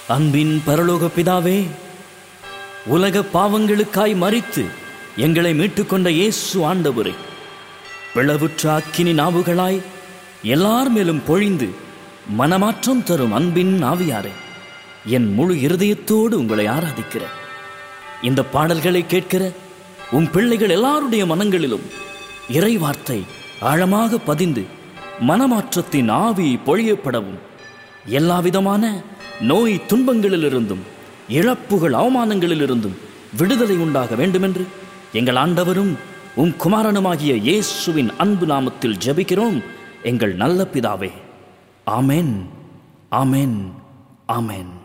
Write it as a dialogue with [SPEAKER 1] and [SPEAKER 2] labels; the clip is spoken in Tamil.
[SPEAKER 1] அன்பின் பரலோக பிதாவே உலக பாவங்களுக்காய் மறித்து எங்களை மீட்டுக்கொண்ட இயேசு ஆண்டவரே பிளவுற்ற அக்கினி நாவுகளாய் எல்லார் மேலும் பொழிந்து மனமாற்றம் தரும் அன்பின் ஆவியாரே என் முழு இருதயத்தோடு உங்களை ஆராதிக்கிறேன் இந்த பாடல்களை கேட்கிற உன் பிள்ளைகள் எல்லாருடைய மனங்களிலும் இறை வார்த்தை ஆழமாக பதிந்து மனமாற்றத்தின் ஆவி பொழியப்படவும் எல்லாவிதமான நோய் துன்பங்களிலிருந்தும் இழப்புகள் அவமானங்களிலிருந்தும் விடுதலை உண்டாக வேண்டுமென்று எங்கள் ஆண்டவரும் உம் குமாரனுமாகிய இயேசுவின் அன்பு நாமத்தில் ஜெபிக்கிறோம் எங்கள் நல்ல பிதாவே ஆமென் ஆமென் ஆமென்